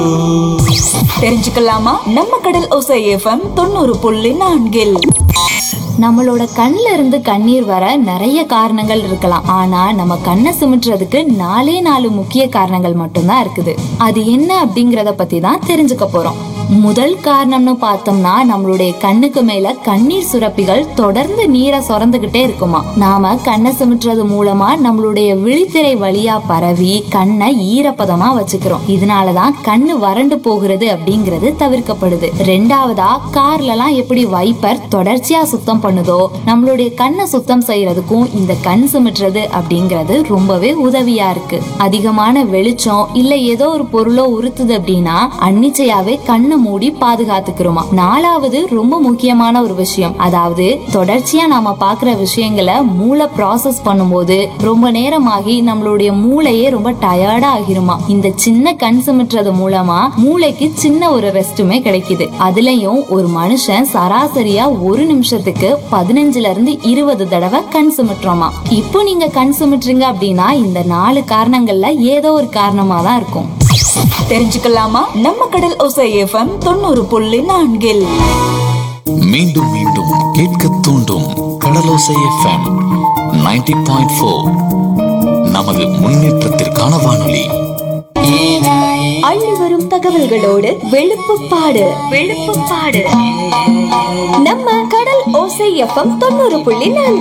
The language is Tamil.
தெரிஞ்சுக்கலாமா நம்ம கடல் ஓசை எஃப்எம் தொண்ணூறு புள்ளி நான்கில் நம்மளோட கண்ல இருந்து கண்ணீர் வர நிறைய காரணங்கள் இருக்கலாம் ஆனா நம்ம கண்ணை சுமிட்டுறதுக்கு நாலே நாலு முக்கிய காரணங்கள் மட்டும்தான் இருக்குது அது என்ன அப்படிங்கறத பத்தி தான் தெரிஞ்சுக்க போறோம் முதல் காரணம்னு பார்த்தோம்னா நம்மளுடைய கண்ணுக்கு மேல கண்ணீர் சுரப்பிகள் தொடர்ந்து நீரை சுரந்துகிட்டே இருக்குமா நாம கண்ணை சுமிட்டுறது மூலமா நம்மளுடைய விழித்திரை வழியா பரவி கண்ணை ஈரப்பதமா வச்சுக்கிறோம் இதனாலதான் கண்ணு வறண்டு போகிறது அப்படிங்கிறது தவிர்க்கப்படுது ரெண்டாவதா கார்ல எல்லாம் எப்படி வைப்பர் தொடர்ச்சியா சுத்தம் பண்ணுதோ நம்மளுடைய கண்ணை சுத்தம் செய்யறதுக்கும் இந்த கண் சுமிட்டுறது அப்படிங்கிறது ரொம்பவே உதவியா இருக்கு அதிகமான வெளிச்சம் இல்ல ஏதோ ஒரு பொருளோ உறுத்துது அப்படின்னா அன்னிச்சையாவே கண்ணை மூடி பாதுகாத்துக்கிறோமா நாலாவது ரொம்ப முக்கியமான ஒரு விஷயம் அதாவது தொடர்ச்சியா நாம பாக்குற விஷயங்களை மூளை ப்ராசஸ் பண்ணும்போது ரொம்ப நேரமாகி நம்மளுடைய மூளையே ரொம்ப டயர்டா ஆகிருமா இந்த சின்ன கண் சுமிட்டுறது மூலமா மூளைக்கு சின்ன ஒரு ரெஸ்ட்டுமே கிடைக்குது அதுலயும் ஒரு மனுஷன் சராசரியா ஒரு நிமிஷத்துக்கு பதினஞ்சுல இருந்து இருபது தடவை கண் சுமிட்டுறோமா இப்போ நீங்க கண் சுமிட்டுறீங்க அப்படின்னா இந்த நாலு காரணங்கள்ல ஏதோ ஒரு காரணமா தான் இருக்கும் தெரிஞ்சுக்கலாமா நம்ம கடல் ஓசை எஃப்எம் தொண்ணூறு புள்ளி நான்கில் மீண்டும் மீண்டும் கேட்க தூண்டும் கடலோசை எஃப்எம் 90.4 பாயிண்ட் ஃபோர் நமது முன்னேற்றத்திற்கான வானொலி அள்ளி வரும் தகவல்களோடு வெளுப்புப்பாடு வெளுப்புப்பாடு நம்ம கடல் ஓசை எஃப்எம் தொண்ணூறு புள்ளி நான்கு